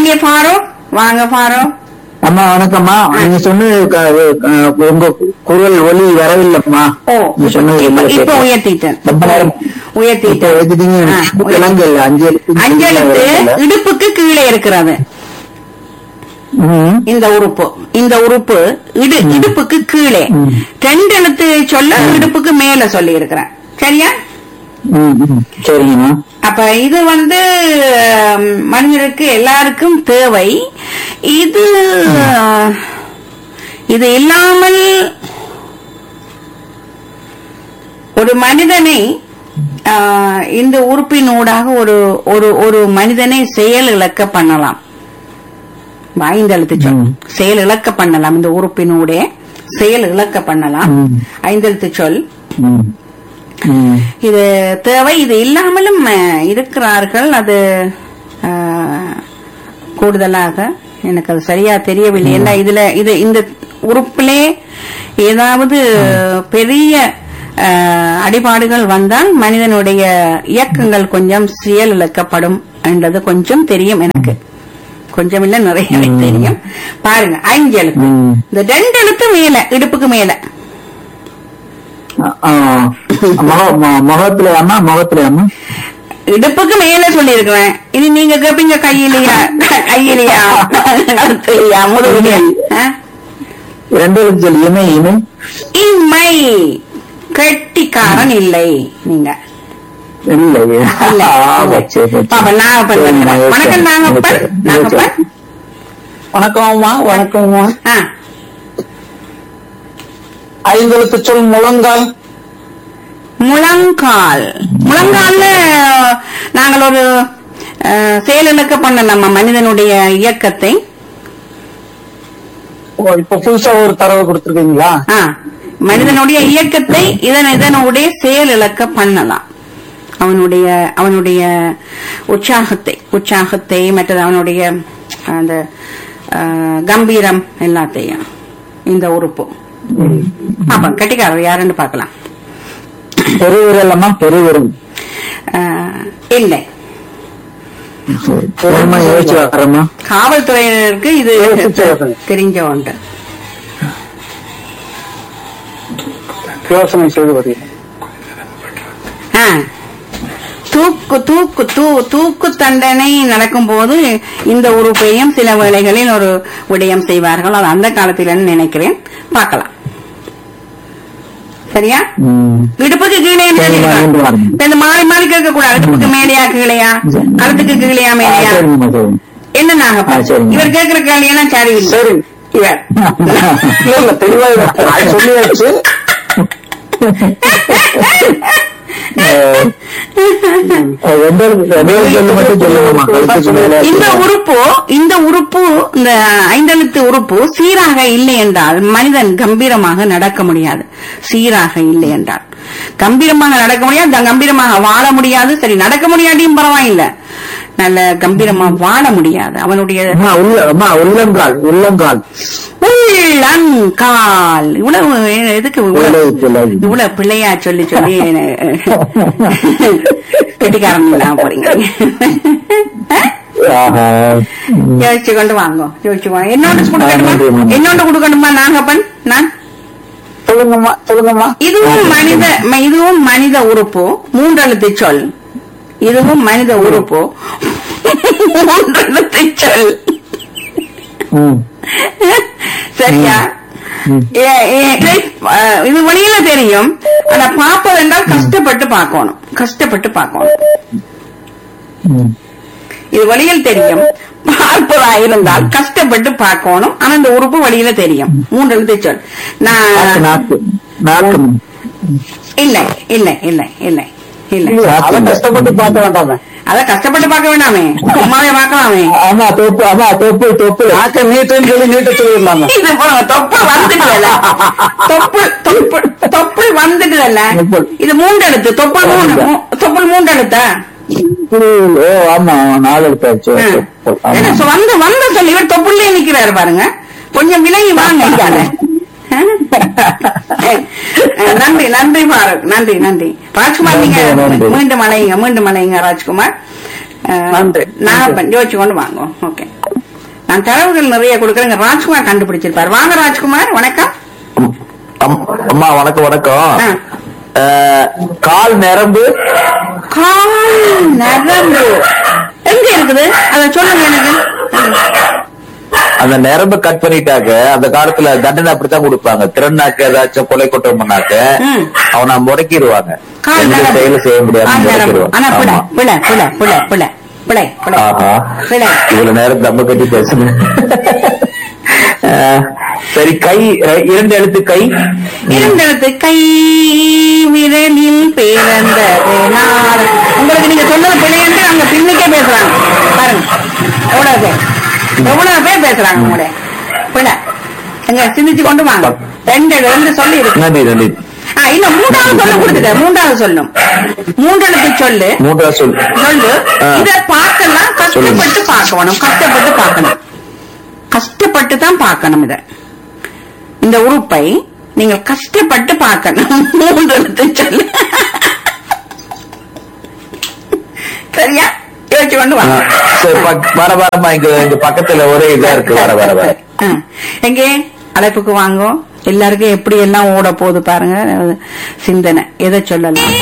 எங்கே பாரோ வாங்க பாரோ அம்மா வணக்கம்மா நீங்க சொன்னது க- க- உங்க குரல் ஒலி வரவில்லைம்மா ஓ நீங்க சொன்னது இப்ப ரொம்ப இப்ப கேட்டேன். உயர்த்திட்டேன் ரொம்ப நேரம் இப்ப உயர்த்திட்டேன் எழுதிட்டீங்க ஆ, விளங்கல் அஞ்சு எழுத்து அஞ்செழுத்து இடுப்புக்கு கீழே இருக்கிறது ம். இந்த உறுப்பு இந்த உறுப்பு இடு இடுப்புக்கு கீழே ம். ரெண்டு எழுத்து சொல்ல இடுப்புக்கு மேல சொல்லி இருக்கிறேன் சரியா ம், ம். சரிங்கம்மா அப்ப இது வந்து ம், மனிதருக்கு எல்லாருக்கும் தேவை இது இது இல்லாமல் ஒரு மனிதனை ஆ, இந்த உறுப்பினூடாக ஒரு ஒரு ஒரு மனிதனை செயல் இழக்க பண்ணலாம் ஐந்தெழுத்து சொல் ம். செயல் இழக்க பண்ணலாம் இந்த உறுப்பினூடே செயல் இழக்க பண்ணலாம் ம். ஐந்தெழுத்து சொல் ம். ம். இது தேவை இது இல்லாமலும் அஹ், இருக்கிறார்கள் அது அஹ், கூடுதலாக எனக்கு அது சரியா தெரியவில்லை ஏன்னா இதுல இது இந்த உறுப்பிலே ஏதாவது பெரிய அஹ், அடிபாடுகள் வந்தால் மனிதனுடைய இயக்கங்கள் கொஞ்சம் செயல் இழக்கப்படும் என்றது கொஞ்சம் தெரியும் எனக்கு கொஞ்சம் இல்ல நிறையவே தெரியும் பாருங்க அஞ்சு எழுத்து ம். இந்த ரெண்டு எழுத்து மேல இடுப்புக்கு மேல ஆ, முக- மு- முகத்துல அம்மா முகத்துல அம்மா இடுப்புக்கு மேல சொல்லியிருக்கிறேன் இனி நீங்க கேப்பீங்க கையிலையா கையிலையா கழுத்துலையா முதுகுலையா ஆ? ரெண்டு எழுத்து சொல்லி இமை இமை இம்மை கெட்டிக்காரன் இல்லை நீங்க இல்லை இல்ல ஆமா, சரி, சரி. பாப்பா நாகப்பன் சரிம்மா, வருகிறேன். வணக்கம் நாகப்பன் யோசிச்சேன். நாகப்பன் வணக்கம்மா வணக்கம்மா ஆ ஐந்தெழுத்து சொல் முழங்கால் முழங்கால் முழங்கால்ல நாங்கள் ஒரு அஹ், செயலிழக்க பண்ண நம்ம மனிதனுடைய இயக்கத்தை ஓ, இப்ப புதுசா ஒரு தரவு கொடுத்திருக்கீங்களா ஆ, மனிதனுடைய இயக்கத்தை இதன் இதனுடைய செயல் இழக்க பண்ணலாம் அவனுடைய அவனுடைய உற்சாகத்தை உற்சாகத்தை மற்றது அவனுடைய அந்த ஆ, கம்பீரம் எல்லாத்தையும் இந்த உறுப்பு அப்ப கட்டிக்காரர் யாருன்னு பார்க்கலாம் பெருவிரல் அம்மா பெருவிரல் ஆ, இல்லை சரிம்மா யோசிச்சு வரேம்மா காவல்துறையினருக்கு இது யோசிச்சு வரேன். தெரிஞ்ச ஒன்று யோசனை செய்து வருகிறேன் ஆ. தூக்கு தூக்கு தூ தூக்கு தண்டனை நடக்கும் போது இந்த உறுப்பையும் சில வேளைகளில் ஒரு விடயம் செய்வார்கள் அது அந்த காலத்தில் நினைக்கிறேன் பார்க்கலாம் சரியா ம். இடுப்புக்கு கீழே என்ன சரிம்மா, தெரியுமா? கொண்டு வரேன். இப்ப இந்த மாறி மாறி கேட்க கூடாது இடுப்புக்கு மேலையா கீழையா கழுத்துக்கு கீழையா ஆ, மேலையா சரிங்கம்மா சரி என்ன நாங்க ஆ, சரிங்க. இவர் கேட்கிற கேள்வியெல்லாம் சரியில்லை சரி இவர் இல்ல இல்ல தெளிவா அது சொல்லியாச்சு ரெண்டு எழுத்து- ரெண்டு எழுத்து சொல்லு மட்டும் சொல்லுங்கம்மா கழுத்துக்கு மேல இந்த உறுப்பு இந்த உறுப்பு இந்த ஐந்தெழுத்து உறுப்பு சீராக இல்லை என்றால் மனிதன் கம்பீரமாக நடக்க முடியாது சீராக இல்லை என்றால் கம்பீரமாக நடக்க முடியாது த- கம்பீரமாக வாழ முடியாது சரி நடக்க முடியாட்டியும் பரவாயில்லை நல்ல கம்பீரமா வாழ முடியாது அவனுடைய அம்மா உள்ள அம்மா உள்ளங்கால் உள்ளங்கால் உள்ளங்கால் இவ்வளவு எதுக்கு இவ்வளவு உள்ளது பிள்ளை. இவ்வளவு பிள்ளையா சொல்லி சொல்லி கெட்டிக்காரன் இல்லாம போறீங்க ஆஹா. ம். யோசிச்சு கொண்டு வாங்க யோசிச்சு வாங்க என்னோட கொடுக்கணுமா நன்றி, நன்றி. என்னோட கொடுக்கணுமா நாகப்பன் நான் சொல்லுங்கம்மா சொல்லுங்கம்மா இதுவும் மனித ம- இதுவும் மனித உறுப்பு மூன்றெழுத்து சொல் இதுவும் மனித உறுப்பு மூன்றெழுத்து சொல் ம். சரியா ம். ஏ- ஏ- இதை, அஹ், இது வெளியில தெரியும் ஆனா பார்ப்பது என்றால் கஷ்டப்பட்டு பார்க்கணும் கஷ்டப்பட்டு பார்க்கணும் ம். இது வெளியில் தெரியும் பார்ப்பதா இருந்தால் கஷ்டப்பட்டு பார்க்கணும் ஆனா இந்த உறுப்பு வெளியில தெரியும் மூன்று எழுத்து சொல் நாக்கு நான் நாக்கு நாக்கு இல்லை இல்லை இல்லை இல்லை இல்லை அதை கஷ்டப்பட்டு பார்க்க வேண்டாமே அத கஷ்டப்பட்டு பார்க்க வேண்டாமே சும்மாவே பார்க்கலாமே ஆமா தொப்பு ஆமா தொப்பு தொப்பு நாக்க நீட்டுன்னு சொல்லி நீட்ட சொல்லிடலாமே இது போங்க, தொப்புள் வந்துட்டுதல்ல தொப்புள் தொப்புள் தொப்புள் வந்துட்டுதல்ல தொப்புள். இது மூன்று எழுத்து தொப்புள் மூணு மூ- தொப்புள் மூன்று எழுத்தா ஓ ஆமா நாலு எடுத்தாச்சு ஆ. தொப்பு. என்ன ஆமா. சொ- வந்து வந்த சொல்லி இவர் தொப்புள்ளே நிக்கிறாரு பாருங்க கொஞ்சம் விலகி வாங்க இதால. ஆ? ஆ, நன்றி நன்றி பாரத் நன்றி நன்றி ராஜ்குமார் நீங்க நன்றி, நன்றி. மீண்டும் அலையுங்க மீண்டும் அலையுங்க ராஜ்குமார் ஆ, நன்றி. நான் யோசிச்சு கொண்டு வாங்க ஓகே நான் தரவுகள் நிறைய கொடுக்குறேங்க ராஜ்குமார் கண்டுபிடிச்சிருப்பார் வாங்க ராஜ்குமார் வணக்கம் அம்- அம்- அம்மா வணக்கம் வணக்கம் ஆ. அஹ், கால் நரம்பு கால் நரம்பு எங்க இருக்குது அத சொல்லுங்க எனக்கு அந்த நரம்பு கட் பண்ணிட்டாக்க அந்த காலத்துல தண்டனை அப்படித்தான் கொடுப்பாங்க திறனாக்க ஏதாச்சும் கொலை குற்றம் பண்ணாக்க ம். அவனை முடக்கிடுவாங்க கால் எந்த நரம்பு செயலும் செய்ய முடியாது கால் நரம்பு ஆனா பிழை ஆமா. பிழை பிழை பிழை பிழை பிழை பிழை ஆஹா பிழை இவ்வளவு நேரம் தம்ம கட்டி பேசுனேன் அஹ், சரி கை அஹ், இரண்டு எழுத்து கை இருந்தது கை விரலில் பிறந்தது நாள் உங்களுக்கு நீங்க சொன்னது பிள்ளைன்னு அங்க பின்னுக்கே பேசுறாங்க பாருங்க எவ்வளவு பேர் எவ்வளவு பேர் பேசுறாங்க உங்களோட பிள்ளை எங்க சிந்திச்சு கொண்டு வாங்க ரெண்டு ரெண்டு சொல்லி இருக்கு நன்றி நன்றி ஆ, இன்னும் மூன்றாவது சொல்ல கொடுத்துட்ட மூன்றாவது சொல்லும் மூன்றெழுத்து சொல்லு மூன்றா சொல் சொல்லு ஆ. இத பார்க்கலாம் கஷ்டப்பட்டு பார்க்கணும் கஷ்டப்பட்டு பார்க்கணும் கஷ்டப்பட்டு தான் பார்க்கணும் இத இந்த உறுப்பை நீங்கள் கஷ்டப்பட்டு பார்க்கணும் மூன்று எழுத்து சொல்லு சரியா யோசிச்சு கொண்டு ஆ, வாங்க சரி பக்- வர வரமா இங்க இங்க பக்கத்துல ஒரே இதா இருக்கு வர வர வர ஆ. எங்கே அழைப்புக்கு வாங்கோ எல்லாருக்கும் எப்படி எல்லாம் ஓட போகுது பாருங்க சிந்தனை எதை சொல்லலாம்